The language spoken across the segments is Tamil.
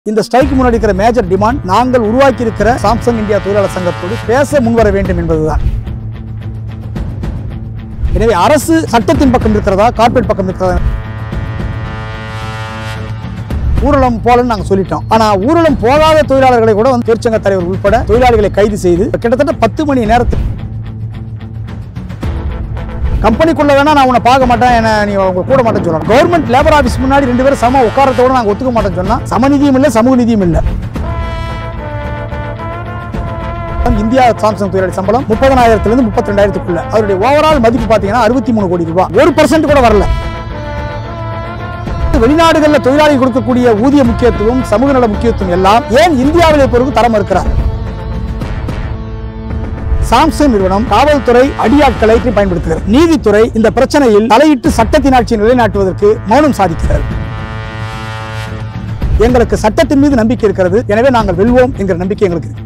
இந்த ஸ்ட்ரைக் முன்னாடி இருக்கிற மேஜர் டிமாண்ட் நாங்கள் உருவாக்கி இருக்கிற சாம்சங் இந்தியா தொழிலாளர் சங்கத்தோடு பேச முன்வர வேண்டும் என்பதுதான் எனவே அரசு சட்டத்தின் பக்கம் இருக்கிறதா கார்ப்பரேட் பக்கம் இருக்கிறதா ஊரலம் போலன்னு நாங்க சொல்லிட்டோம் ஆனா ஊரலம் போகாத தொழிலாளர்களை கூட வந்து தொழிற்சங்க தலைவர் உட்பட தொழிலாளிகளை கைது செய்து கிட்டத்தட்ட பத்து மணி நேரத்துக்கு கம்பெனிக்குள்ள வேணா நான் உன்னை பார்க்க மாட்டேன் என்ன நீ உங்க கூட மாட்டேன்னு சொல்லலாம் கவர்மெண்ட் லேபர் ஆபீஸ் முன்னாடி ரெண்டு பேரும் சம உட்காரத்தோட நாங்க ஒத்துக்க மாட்டேன்னு சொன்னா சமநிதியும் இல்லை சமூக நிதியும் இல்லை இந்தியா சாம்சங் தொழிலாளி சம்பளம் முப்பதனாயிரத்துல இருந்து முப்பத்தி ரெண்டாயிரத்துக்குள்ள அவருடைய ஓவரால் மதிப்பு பாத்தீங்கன்னா அறுபத்தி மூணு கோடி ரூபாய் ஒரு பர்சன்ட் கூட வரல வெளிநாடுகளில் தொழிலாளி கொடுக்கக்கூடிய ஊதிய முக்கியத்துவம் சமூக நல முக்கியத்துவம் எல்லாம் ஏன் இந்தியாவில் பொறுத்து தரம் இருக்கிறார் சாம்சங் நிறுவனம் காவல்துறை அடியாட்களை பயன்படுத்துகிறது நீதித்துறை இந்த பிரச்சனையில் தலையிட்டு சட்டத்தின் ஆட்சியை நிலைநாட்டுவதற்கு மௌனம் சாதிக்கிறது எங்களுக்கு சட்டத்தின் மீது நம்பிக்கை இருக்கிறது எனவே நாங்கள் வெல்வோம் என்கிற நம்பிக்கை எங்களுக்கு இருக்கு.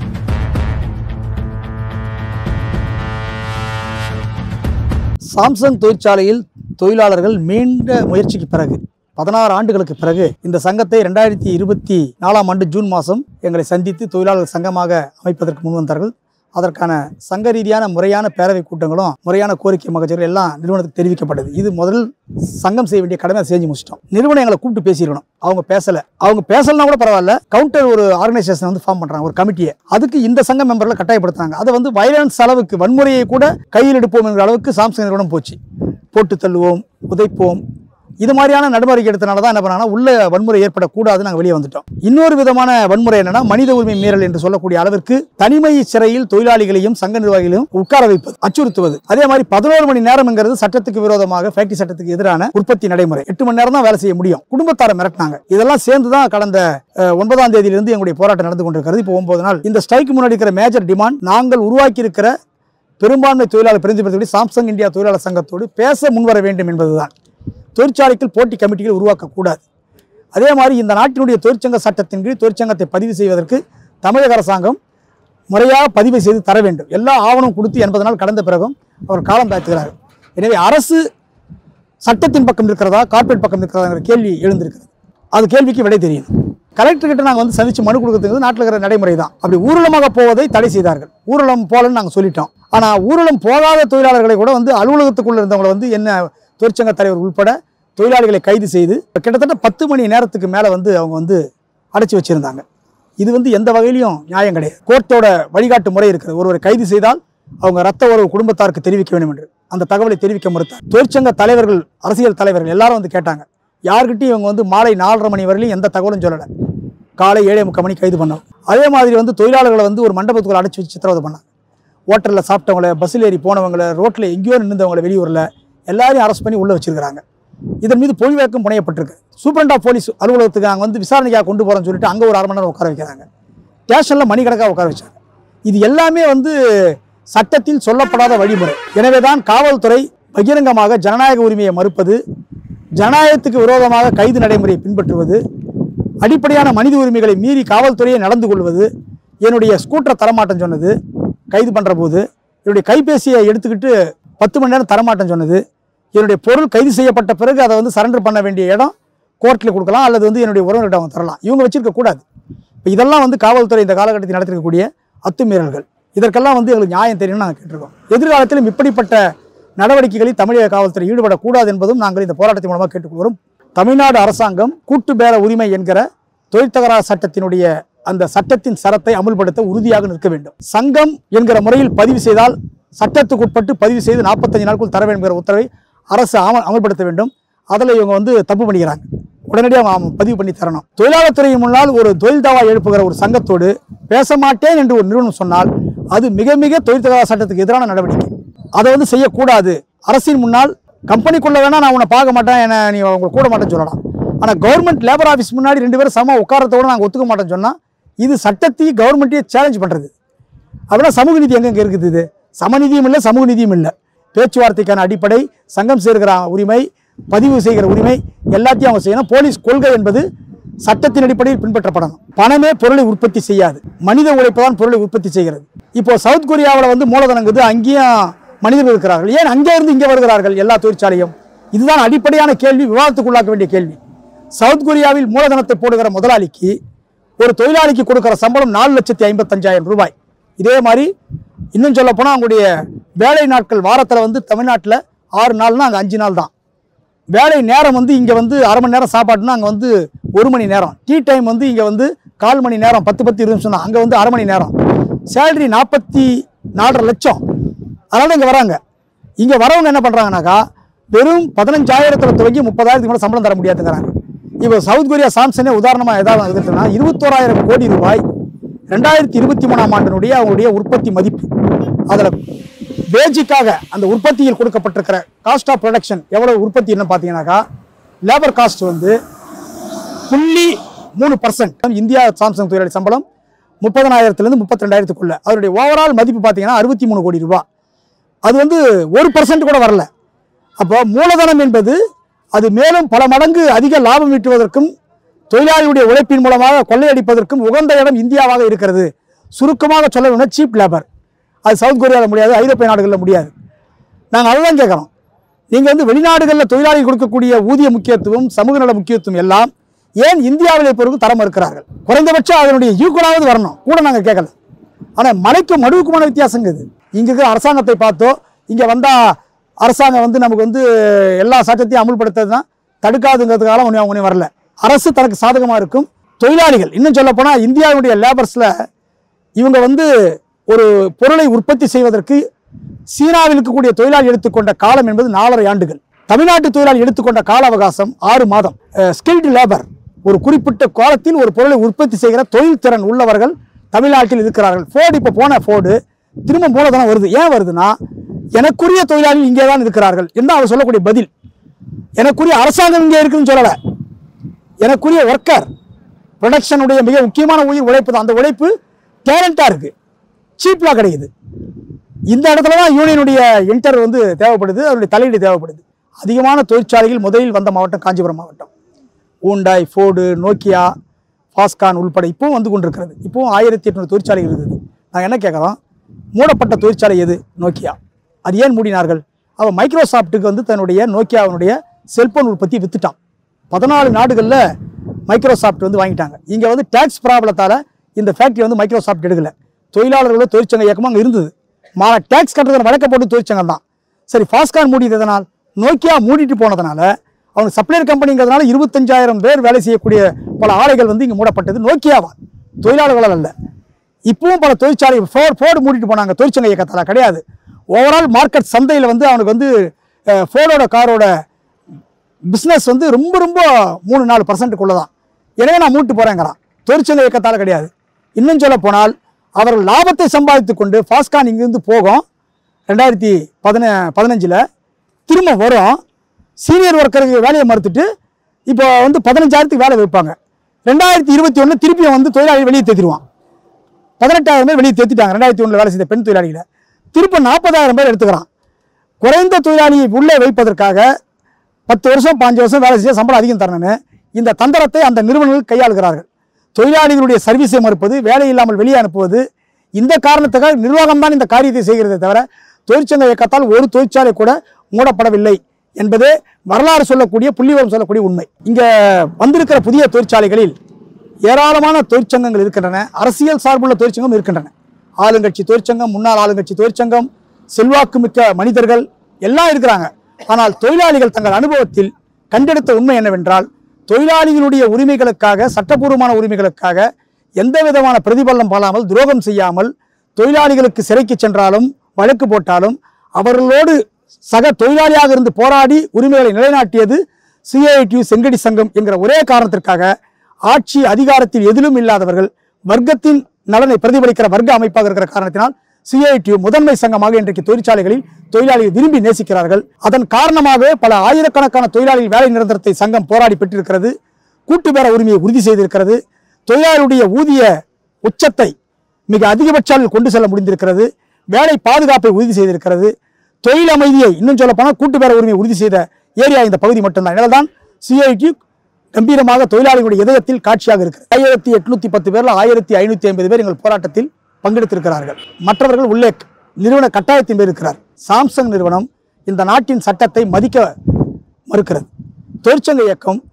சாம்சங் தொழிற்சாலையில் தொழிலாளர்கள் மீண்ட முயற்சிக்கு பிறகு பதினாறு ஆண்டுகளுக்கு பிறகு இந்த சங்கத்தை ரெண்டாயிரத்தி இருபத்தி நாலாம் ஆண்டு ஜூன் மாதம் எங்களை சந்தித்து தொழிலாளர் சங்கமாக அமைப்பதற்கு முன்வந்தார்கள் அதற்கான சங்க ரீதியான முறையான பேரவை கூட்டங்களும் முறையான கோரிக்கை மகஜர்கள் எல்லாம் நிறுவனத்துக்கு தெரிவிக்கப்பட்டது இது முதல் சங்கம் செய்ய வேண்டிய கடமை செஞ்சு முடிச்சிட்டோம் நிறுவனம் எங்களை கூப்பிட்டு பேசியிருக்கணும் அவங்க பேசல அவங்க பேசலனா கூட பரவாயில்ல கவுண்டர் ஒரு ஆர்கனைசேஷன் வந்து ஃபார்ம் பண்றாங்க ஒரு கமிட்டியை அதுக்கு இந்த சங்க மெம்பர்ல கட்டாயப்படுத்துறாங்க அதை வந்து வயலன்ஸ் அளவுக்கு வன்முறையை கூட கையில் எடுப்போம் என்கிற அளவுக்கு சாம்சங் நிறுவனம் போச்சு போட்டு தள்ளுவோம் உதைப்போம் இது மாதிரியான நடவடிக்கை எடுத்தனால தான் என்ன பண்ணாங்கன்னா உள்ள வன்முறை ஏற்படக்கூடாது நாங்கள் வெளியே வந்துட்டோம் இன்னொரு விதமான வன்முறை என்னன்னா மனித உரிமை மீறல் என்று சொல்லக்கூடிய அளவிற்கு தனிமை சிறையில் தொழிலாளிகளையும் சங்க நிர்வாகிகளையும் உட்கார வைப்பது அச்சுறுத்துவது அதே மாதிரி பதினோரு மணி நேரம்ங்கிறது சட்டத்துக்கு விரோதமாக ஃபேக்டரி சட்டத்துக்கு எதிரான உற்பத்தி நடைமுறை எட்டு மணி நேரம் தான் வேலை செய்ய முடியும் குடும்பத்தாரை மிரட்டினாங்க இதெல்லாம் சேர்ந்து தான் கடந்த அஹ், ஒன்பதாம் தேதியிலிருந்து எங்களுடைய போராட்டம் நடந்து கொண்டிருக்கிறது இப்போ ஒன்பது நாள் இந்த ஸ்ட்ரைக் முன்னாடி இருக்கிற மேஜர் டிமாண்ட் நாங்கள் உருவாக்கி இருக்கிற பெரும்பான்மை தொழிலாளர் பிரதிபலித்தபடி சாம்சங் இந்தியா தொழிலாளர் சங்கத்தோடு பேச முன்வர வேண்டும் என்பதுதான் தொழிற்சாலைக்குள் போட்டி கமிட்டிகள் உருவாக்கக்கூடாது அதே மாதிரி இந்த நாட்டினுடைய தொழிற்சங்க சட்டத்தின் கீழ் தொழிற்சங்கத்தை பதிவு செய்வதற்கு தமிழக அரசாங்கம் முறையாக பதிவு செய்து தர வேண்டும் எல்லா ஆவணம் கொடுத்து எண்பது நாள் கடந்த பிறகும் அவர் காலம் தாழ்த்துகிறார் எனவே அரசு சட்டத்தின் பக்கம் இருக்கிறதா கார்ப்பரேட் பக்கம் இருக்கிறதாங்கிற கேள்வி எழுந்திருக்கிறது அது கேள்விக்கு விடை தெரியும் கலெக்டர் கிட்ட நாங்கள் வந்து சந்திச்சு மனு கொடுக்கறதுக்கு நாட்டில் இருக்கிற நடைமுறை தான் அப்படி ஊர்வலமாக போவதை தடை செய்தார்கள் ஊர்வலம் போலன்னு நாங்கள் சொல்லிட்டோம் ஆனால் ஊர்வலம் போகாத தொழிலாளர்களை கூட வந்து அலுவலகத்துக்குள்ள இருந்தவங்களை வந்து என்ன தொழிற்சங்க தலைவர் உட்பட தொழிலாளிகளை கைது செய்து கிட்டத்தட்ட பத்து மணி நேரத்துக்கு மேலே வந்து அவங்க வந்து அடைச்சி வச்சிருந்தாங்க இது வந்து எந்த வகையிலையும் நியாயம் கிடையாது கோர்ட்டோட வழிகாட்டு முறை இருக்குது ஒருவரை கைது செய்தால் அவங்க ரத்த உறவு குடும்பத்தாருக்கு தெரிவிக்க வேண்டும் என்று அந்த தகவலை தெரிவிக்க மறுத்தார் தொழிற்சங்க தலைவர்கள் அரசியல் தலைவர்கள் எல்லாரும் வந்து கேட்டாங்க யார்கிட்டயும் இவங்க வந்து மாலை நாலரை மணி வரையிலும் எந்த தகவலும் சொல்லலை காலை ஏழே முக்கால் மணி கைது பண்ணோம் அதே மாதிரி வந்து தொழிலாளர்களை வந்து ஒரு மண்டபத்துக்குள்ள அடைச்சி வச்சு சித்திரவதை பண்ணாங்க ஹோட்டலில் சாப்பிட்டவங்கள பஸ்ஸில் ஏறி போனவங்கள ரோட்டில் எங்கேயோ நின்றவங்கள வெளியூரில் எல்லாரையும் அரெஸ்ட் பண்ணி உள்ளே வச்சிருக்காங்க இதன் மீது பொழிவேக்கம் புனையப்பட்டிருக்கு சூப்பரண்ட் ஆஃப் போலீஸ் அலுவலகத்துக்கு அங்கே வந்து விசாரணைக்காக கொண்டு போகிறோன்னு சொல்லிட்டு அங்கே ஒரு அரை மணி நேரம் உட்கார வைக்கிறாங்க ஸ்டேஷனில் மணிக்கணக்காக உட்கார வச்சாங்க இது எல்லாமே வந்து சட்டத்தில் சொல்லப்படாத வழிமுறை எனவே தான் காவல்துறை பகிரங்கமாக ஜனநாயக உரிமையை மறுப்பது ஜனநாயகத்துக்கு விரோதமாக கைது நடைமுறையை பின்பற்றுவது அடிப்படையான மனித உரிமைகளை மீறி காவல்துறையை நடந்து கொள்வது என்னுடைய ஸ்கூட்டரை தரமாட்டேன்னு சொன்னது கைது பண்ணுற போது என்னுடைய கைபேசியை எடுத்துக்கிட்டு பத்து மணி நேரம் தரமாட்டேன்னு சொன்னது என்னுடைய பொருள் கைது செய்யப்பட்ட பிறகு அதை வந்து சரண்டர் பண்ண வேண்டிய இடம் கோர்ட்டில் கொடுக்கலாம் அல்லது வந்து என்னுடைய உறவினர்கிட்ட அவங்க தரலாம் இவங்க வச்சிருக்க கூடாது இப்போ இதெல்லாம் வந்து காவல்துறை இந்த காலகட்டத்தில் நடத்திருக்கக்கூடிய அத்துமீறல்கள் இதற்கெல்லாம் வந்து எங்களுக்கு நியாயம் தெரியும்னு நாங்கள் கேட்டிருக்கோம் எதிர்காலத்திலும் இப்படிப்பட்ட நடவடிக்கைகளில் தமிழக காவல்துறை ஈடுபடக்கூடாது என்பதும் நாங்கள் இந்த போராட்டத்தின் மூலமாக கேட்டுக்கொள்கிறோம் தமிழ்நாடு அரசாங்கம் கூட்டு பேர உரிமை என்கிற தொழில் தகராறு சட்டத்தினுடைய அந்த சட்டத்தின் சரத்தை அமுல்படுத்த உறுதியாக நிற்க வேண்டும் சங்கம் என்கிற முறையில் பதிவு செய்தால் சட்டத்துக்கு உட்பட்டு பதிவு செய்து நாற்பத்தஞ்சு நாட்களுக்குள் தர வேண்டும் என்கிற உத்தரவை அரசு அமல் அமல்படுத்த வேண்டும் அதில் இவங்க வந்து தப்பு பண்ணிக்கிறாங்க உடனடியாக அவங்க பதிவு பண்ணி தரணும் தொழிலாளர் துறையின் முன்னால் ஒரு தொழில் தாவா எழுப்புகிற ஒரு சங்கத்தோடு பேச மாட்டேன் என்று ஒரு நிறுவனம் சொன்னால் அது மிக மிக தொழில் தகராறு சட்டத்துக்கு எதிரான நடவடிக்கை அதை வந்து செய்யக்கூடாது அரசின் முன்னால் கம்பெனிக்குள்ள வேணா நான் உன்னை பார்க்க மாட்டேன் என்ன நீ உங்களை கூட மாட்டேன்னு சொல்லலாம் ஆனால் கவர்மெண்ட் லேபர் ஆஃபீஸ் முன்னாடி ரெண்டு பேரும் சம உட்காரத்தோட நாங்கள் ஒத்துக்க மாட்டேன்னு சொன்னால் இது சட்டத்தையும் கவர்மெண்ட்டையும் சேலஞ்ச் பண்ணுறது அப்படின்னா சமூக நீதி எங்கெங்க இருக்குது இது சமநிதியும் இல்லை சமூக நீதியும் இல்லை பேச்சுவார்த்தைக்கான அடிப்படை சங்கம் சேர்க்கிற உரிமை பதிவு செய்கிற உரிமை எல்லாத்தையும் அவங்க செய்யணும் போலீஸ் கொள்கை என்பது சட்டத்தின் அடிப்படையில் பின்பற்றப்படணும் பணமே பொருளை உற்பத்தி செய்யாது மனித உழைப்பு தான் பொருளை உற்பத்தி செய்கிறது இப்போ சவுத் கொரியாவில் வந்து மூலதனங்குது அங்கேயும் மனிதர்கள் இருக்கிறார்கள் ஏன் அங்கே இருந்து இங்கே வருகிறார்கள் எல்லா தொழிற்சாலையும் இதுதான் அடிப்படையான கேள்வி விவாதத்துக்குள்ளாக்க வேண்டிய கேள்வி சவுத் கொரியாவில் மூலதனத்தை போடுகிற முதலாளிக்கு ஒரு தொழிலாளிக்கு கொடுக்குற சம்பளம் நாலு லட்சத்தி ஐம்பத்தஞ்சாயிரம் ரூபாய் இதே மாதிரி இன்னும் சொல்ல போனால் அவங்களுடைய வேலை நாட்கள் வாரத்தில் வந்து தமிழ்நாட்டில் ஆறு நாள்னா அங்கே அஞ்சு நாள் தான் வேலை நேரம் வந்து இங்கே வந்து அரை மணி நேரம் சாப்பாடுனா அங்கே வந்து ஒரு மணி நேரம் டீ டைம் வந்து இங்கே வந்து கால் மணி நேரம் பத்து பத்து இருபது நிமிஷம் தான் அங்கே வந்து அரை மணி நேரம் சேலரி நாற்பத்தி நாலரை லட்சம் அதனால இங்கே வராங்க இங்கே வரவங்க என்ன பண்ணுறாங்கனாக்கா வெறும் பதினஞ்சாயிரத்தில் துவங்கி முப்பதாயிரத்துக்கு மேலே சம்பளம் தர முடியாதுங்கிறாங்க இப்போ சவுத் கொரியா சாம்சனே உதாரணமாக ஏதாவது இருக்குன்னா இருபத்தோராயிரம் கோடி ரூபாய் ரெண்டாயிரத்தி இருபத்தி மூணாம் ஆண்டினுடைய அவங்களுடைய உற்பத்தி மதிப்பு அதில் பேஜிக்காக அந்த உற்பத்தியில் கொடுக்கப்பட்டிருக்கிற காஸ்ட் ஆஃப் ப்ரொடக்ஷன் எவ்வளவு உற்பத்தி என்ன பார்த்தீங்கன்னாக்கா லேபர் காஸ்ட் வந்து புள்ளி மூணு பர்சன்ட் இந்தியா சாம்சங் தொழிலாளி சம்பளம் முப்பதனாயிரத்துலேருந்து முப்பத்தி ரெண்டாயிரத்துக்குள்ள அதனுடைய ஓவரால் மதிப்பு பார்த்தீங்கன்னா அறுபத்தி மூணு கோடி ரூபாய் அது வந்து ஒரு பர்சன்ட் கூட வரல அப்போ மூலதனம் என்பது அது மேலும் பல மடங்கு அதிக லாபம் ஈட்டுவதற்கும் தொழிலாளியுடைய உழைப்பின் மூலமாக கொள்ளையடிப்பதற்கும் உகந்த இடம் இந்தியாவாக இருக்கிறது சுருக்கமாக சொல்ல வேணும்னா சீப் லேபர் அது சவுத் கொரியாவில் முடியாது ஐரோப்பிய நாடுகளில் முடியாது நாங்கள் அதுதான் கேட்குறோம் நீங்கள் வந்து வெளிநாடுகளில் தொழிலாளி கொடுக்கக்கூடிய ஊதிய முக்கியத்துவம் சமூக நல முக்கியத்துவம் எல்லாம் ஏன் இந்தியாவில் பொறுப்பு தரம் இருக்கிறார்கள் குறைந்தபட்சம் அதனுடைய ஈக்குவலாவது வரணும் கூட நாங்கள் கேட்கல ஆனால் மலைக்கும் மடுவுக்குமான வித்தியாசங்க இது இங்கே இருக்கிற அரசாங்கத்தை பார்த்தோ இங்கே வந்தால் அரசாங்கம் வந்து நமக்கு வந்து எல்லா சட்டத்தையும் அமுல்படுத்துறது தான் தடுக்காதுங்கிறதுக்காக ஒன்றும் அவங்க வரல அரசு தனக்கு சாதகமாக இருக்கும் தொழிலாளிகள் இன்னும் சொல்லப் போனால் இந்தியாவுடைய லேபர்ஸில் இவங்க வந்து ஒரு பொருளை உற்பத்தி செய்வதற்கு சீனாவில் இருக்கக்கூடிய தொழிலாளி எடுத்துக்கொண்ட காலம் என்பது நாலரை ஆண்டுகள் தமிழ்நாட்டு தொழிலாளி எடுத்துக்கொண்ட கால அவகாசம் ஆறு மாதம் ஸ்கில்டு லேபர் ஒரு குறிப்பிட்ட காலத்தில் ஒரு பொருளை உற்பத்தி செய்கிற தொழில் திறன் உள்ளவர்கள் தமிழ்நாட்டில் இருக்கிறார்கள் ஃபோர்டு இப்போ போன ஃபோர்டு திரும்ப மூலதனம் வருது ஏன் வருதுன்னா எனக்குரிய தொழிலாளி இங்கே தான் இருக்கிறார்கள் என்று அவர் சொல்லக்கூடிய பதில் எனக்குரிய அரசாங்கம் இங்கே இருக்குன்னு சொல்லலை எனக்குரிய ஒர்க்கர் ப்ரொடக்ஷனுடைய மிக முக்கியமான உயிர் உழைப்பு தான் அந்த உழைப்பு டேலண்டாக இருக்குது சீப்பில் கிடைக்குது இந்த இடத்துல தான் யூனியனுடைய என்டர் வந்து தேவைப்படுது அதனுடைய தலையீடு தேவைப்படுது அதிகமான தொழிற்சாலைகள் முதலில் வந்த மாவட்டம் காஞ்சிபுரம் மாவட்டம் ஊண்டாய் ஃபோர்டு நோக்கியா ஃபாஸ்கான் உள்பட இப்பவும் வந்து கொண்டிருக்கிறது இப்பவும் ஆயிரத்தி எட்நூறு தொழிற்சாலைகள் இருக்குது நாங்கள் என்ன கேட்குறோம் மூடப்பட்ட தொழிற்சாலை எது நோக்கியா அது ஏன் மூடினார்கள் அவன் மைக்ரோசாஃப்ட்டுக்கு வந்து தன்னுடைய நோக்கியாவினுடைய செல்போன் உற்பத்தி வித்துட்டான் பதினாலு நாடுகளில் மைக்ரோசாஃப்ட் வந்து வாங்கிட்டாங்க இங்கே வந்து டேக்ஸ் ப்ராப்ளத்தால் இந்த ஃபேக்ட்ரி வந்து மைக்ரோசாஃப்ட் எடுக்கல தொழிலாளர்களோட தொழிற்சங்க இயக்கமாக அங்கே இருந்தது மாற டேக்ஸ் கட்டுறதை வழக்கப்பட்டு தொழிற்சங்கம் தான் சரி ஃபாஸ்கான் மூடியதனால் நோக்கியா மூடிட்டு போனதுனால அவங்க சப்ளையர் கம்பெனிங்கிறதுனால இருபத்தஞ்சாயிரம் பேர் வேலை செய்யக்கூடிய பல ஆலைகள் வந்து இங்கே மூடப்பட்டது நோக்கியாவா தொழிலாளர்களால் அல்ல இப்பவும் பல தொழிற்சாலை ஃபோர்டு ஃபோர்டு மூடிட்டு போனாங்க தொழிற்சங்க இயக்கத்தால் கிடையாது ஓவரால் மார்க்கெட் சந்தையில் வந்து அவனுக்கு வந்து அஹ், ஃபோர்டோட காரோட பிஸ்னஸ் வந்து ரொம்ப ரொம்ப மூணு நாலு பர்சன்ட்டுக்குள்ள தான் எனவே நான் மூட்டு போகிறேங்கிறான் தொழிற்சங்க இயக்கத்தால் கிடையாது இன்னும் சொல்ல போனால் அவர்கள் லாபத்தை சம்பாதித்து கொண்டு ஃபாஸ்கான் இங்கிருந்து போகும் ரெண்டாயிரத்தி பதின பதினஞ்சில் திரும்ப வரும் சீனியர் ஒர்க்கருக்கு வேலையை மறுத்துட்டு இப்போ வந்து பதினஞ்சாயிரத்துக்கு வேலை வைப்பாங்க ரெண்டாயிரத்தி இருபத்தி ஒன்று திருப்பியும் வந்து தொழிலாளி வெளியே தேத்திடுவான் பதினெட்டாயிரம் பேர் வெளியே தேத்திட்டாங்க ரெண்டாயிரத்தி ஒன்றில் வேலை செய்த பெண் தொழிலாளிகளை திரும்ப நாற்பதாயிரம் பேர் எடுத்துக்கிறான் குறைந்த தொழிலாளியை உள்ளே வைப்பதற்காக பத்து வருஷம் பாஞ்சு வருஷம் வேலை செய்ய சம்பளம் அதிகம் தரணும்னு இந்த தந்திரத்தை அந்த நிறுவனங்கள் கையாளுகிறார்கள் தொழிலாளிகளுடைய சர்வீஸை மறுப்பது வேலை இல்லாமல் வெளியே அனுப்புவது இந்த காரணத்துக்காக நிர்வாகம் தான் இந்த காரியத்தை செய்கிறதே தவிர தொழிற்சங்க இயக்கத்தால் ஒரு தொழிற்சாலை கூட மூடப்படவில்லை என்பதே வரலாறு சொல்லக்கூடிய புள்ளிவரம் சொல்லக்கூடிய உண்மை இங்கே வந்திருக்கிற புதிய தொழிற்சாலைகளில் ஏராளமான தொழிற்சங்கங்கள் இருக்கின்றன அரசியல் சார்புள்ள தொழிற்சங்கம் இருக்கின்றன ஆளுங்கட்சி தொழிற்சங்கம் முன்னாள் ஆளுங்கட்சி தொழிற்சங்கம் செல்வாக்கு மிக்க மனிதர்கள் எல்லாம் இருக்கிறாங்க ஆனால் தொழிலாளிகள் தங்கள் அனுபவத்தில் கண்டெடுத்த உண்மை என்னவென்றால் தொழிலாளிகளுடைய உரிமைகளுக்காக சட்டபூர்வமான உரிமைகளுக்காக எந்த விதமான பிரதிபலனம் பாராமல் துரோகம் செய்யாமல் தொழிலாளிகளுக்கு சிறைக்கு சென்றாலும் வழக்கு போட்டாலும் அவர்களோடு சக தொழிலாளியாக இருந்து போராடி உரிமைகளை நிலைநாட்டியது சிஐடியு செங்கடி சங்கம் என்கிற ஒரே காரணத்திற்காக ஆட்சி அதிகாரத்தில் எதிலும் இல்லாதவர்கள் வர்க்கத்தின் நலனை பிரதிபலிக்கிற வர்க்க அமைப்பாக இருக்கிற காரணத்தினால் சிஐடியு முதன்மை சங்கமாக இன்றைக்கு தொழிற்சாலைகளில் தொழிலாளிகள் விரும்பி நேசிக்கிறார்கள் அதன் காரணமாகவே பல ஆயிரக்கணக்கான தொழிலாளிகள் வேலை நிரந்தரத்தை சங்கம் போராடி பெற்றிருக்கிறது கூட்டு பேர உரிமையை உறுதி செய்திருக்கிறது தொழிலாளருடைய ஊதிய உச்சத்தை மிக அதிகபட்ச அளவில் கொண்டு செல்ல முடிந்திருக்கிறது வேலை பாதுகாப்பை உறுதி செய்திருக்கிறது தொழில் அமைதியை இன்னும் சொல்ல போனால் கூட்டு பேர உரிமையை உறுதி செய்த ஏரியா இந்த பகுதி மட்டும்தான் இதனால்தான் சிஐடி கம்பீரமாக தொழிலாளிகளுடைய இதயத்தில் காட்சியாக இருக்கிறது ஆயிரத்தி எட்நூத்தி பத்து பேர்ல ஆயிரத்தி ஐநூத்தி ஐம்பது பேர் எங்கள் போராட்டத்தில் பங்கெடுத்திருக்கிறார்கள் மற்றவர்கள் உள்ளே நிறுவன கட்டாயத்தின் பேர் இருக்கிறார் சாம்சங் நிறுவனம் இந்த நாட்டின் சட்டத்தை மதிக்க மறுக்கிறது தொழிற்சங்க இயக்கம்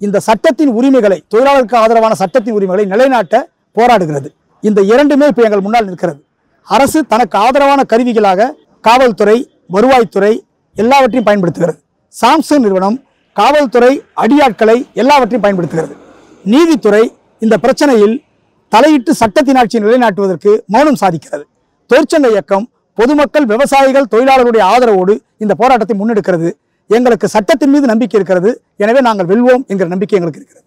இந்த சட்டத்தின் உரிமைகளை தொழிலாளருக்கு ஆதரவான சட்டத்தின் உரிமைகளை நிலைநாட்ட போராடுகிறது இந்த இரண்டுமே இப்போ எங்கள் முன்னால் நிற்கிறது அரசு தனக்கு ஆதரவான கருவிகளாக காவல்துறை வருவாய்த்துறை எல்லாவற்றையும் பயன்படுத்துகிறது சாம்சங் நிறுவனம் காவல்துறை அடியாட்களை எல்லாவற்றையும் பயன்படுத்துகிறது நீதித்துறை இந்த பிரச்சனையில் தலையிட்டு சட்டத்தின் ஆட்சியை நிலைநாட்டுவதற்கு மௌனம் சாதிக்கிறது தொழிற்சங்க இயக்கம் பொதுமக்கள் விவசாயிகள் தொழிலாளர்களுடைய ஆதரவோடு இந்த போராட்டத்தை முன்னெடுக்கிறது எங்களுக்கு சட்டத்தின் மீது நம்பிக்கை இருக்கிறது எனவே நாங்கள் வெல்வோம் என்கிற நம்பிக்கை எங்களுக்கு இருக்கிறது